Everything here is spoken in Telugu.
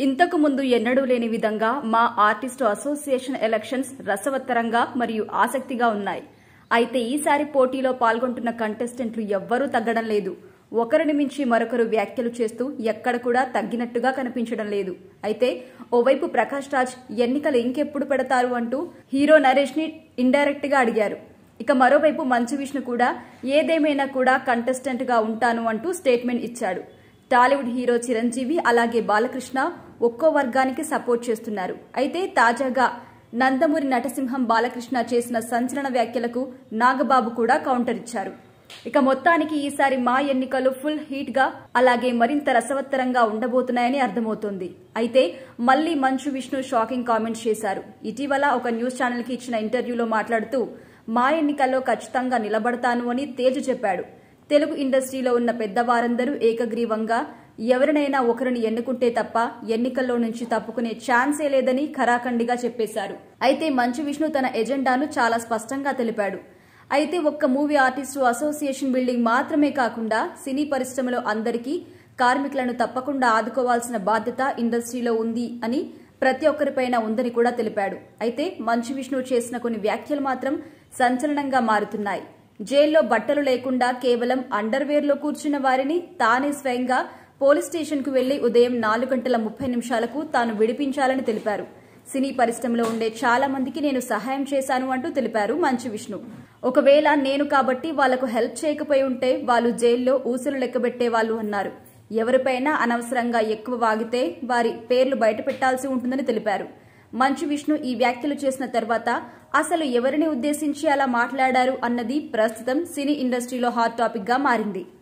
ఇంతకు ముందు ఎన్నడూ లేని విధంగా మా ఆర్టిస్టు అసోసియేషన్ ఎలక్షన్స్ రసవత్తరంగా మరియు ఆసక్తిగా ఉన్నాయి అయితే ఈసారి పోటీలో పాల్గొంటున్న కంటెస్టెంట్లు ఎవ్వరూ తగ్గడం లేదు ఒకరిని మించి మరొకరు వ్యాఖ్యలు చేస్తూ ఎక్కడ కూడా తగ్గినట్టుగా కనిపించడం లేదు అయితే ఓవైపు ప్రకాష్ రాజ్ ఎన్నికలు ఇంకెప్పుడు పెడతారు అంటూ హీరో నరేష్ ని ఇండైరెక్ట్ గా అడిగారు ఇక మరోవైపు మంచు విష్ణు కూడా ఏదేమైనా కూడా కంటెస్టెంట్ గా ఉంటాను అంటూ స్టేట్మెంట్ ఇచ్చాడు టాలీవుడ్ హీరో చిరంజీవి అలాగే బాలకృష్ణ ఒక్కో వర్గానికి సపోర్ట్ చేస్తున్నారు అయితే తాజాగా నందమూరి నటసింహం బాలకృష్ణ చేసిన సంచలన వ్యాఖ్యలకు నాగబాబు కూడా కౌంటర్ ఇచ్చారు ఇక మొత్తానికి ఈసారి మా ఎన్నికలు ఫుల్ హీట్ గా అలాగే మరింత రసవత్తరంగా ఉండబోతున్నాయని అర్థమవుతోంది అయితే మళ్లీ మంచు విష్ణు షాకింగ్ కామెంట్స్ చేశారు ఇటీవల ఒక న్యూస్ ఛానల్ కి ఇచ్చిన ఇంటర్వ్యూలో మాట్లాడుతూ మా ఎన్నికల్లో ఖచ్చితంగా నిలబడతాను అని తేజు చెప్పాడు తెలుగు ఇండస్ట్రీలో ఉన్న పెద్దవారందరూ ఏకగ్రీవంగా ఎవరినైనా ఒకరిని ఎన్నుకుంటే తప్ప ఎన్నికల్లో నుంచి తప్పుకునే ఛాన్సే లేదని ఖరాఖండిగా చెప్పేశారు అయితే మంచు విష్ణు తన ఎజెండాను చాలా స్పష్టంగా తెలిపాడు అయితే ఒక్క మూవీ ఆర్టిస్టు అసోసియేషన్ బిల్డింగ్ మాత్రమే కాకుండా సినీ పరిశ్రమలో అందరికీ కార్మికులను తప్పకుండా ఆదుకోవాల్సిన బాధ్యత ఇండస్ట్రీలో ఉంది అని ప్రతి ఒక్కరిపైన ఉందని కూడా తెలిపాడు అయితే మంచు విష్ణు చేసిన కొన్ని వ్యాఖ్యలు మాత్రం సంచలనంగా మారుతున్నాయి జైల్లో బట్టలు లేకుండా కేవలం అండర్వేర్లో కూర్చున్న వారిని తానే స్వయంగా పోలీస్ స్టేషన్కు వెళ్లి ఉదయం నాలుగు గంటల ముప్పై నిమిషాలకు తాను విడిపించాలని తెలిపారు సినీ పరిశ్రమలో ఉండే చాలా మందికి నేను సహాయం చేశాను అంటూ తెలిపారు మంచు విష్ణు ఒకవేళ నేను కాబట్టి వాళ్లకు హెల్ప్ చేయకపోయి ఉంటే వాళ్ళు జైల్లో ఊసులు లెక్కబెట్టే వాళ్ళు అన్నారు ఎవరిపైనా అనవసరంగా ఎక్కువ వాగితే వారి పేర్లు బయట పెట్టాల్సి ఉంటుందని తెలిపారు మంచు విష్ణు ఈ వ్యాఖ్యలు చేసిన తర్వాత అసలు ఎవరిని ఉద్దేశించి అలా మాట్లాడారు అన్నది ప్రస్తుతం సినీ ఇండస్ట్రీలో హాట్ టాపిక్ గా మారింది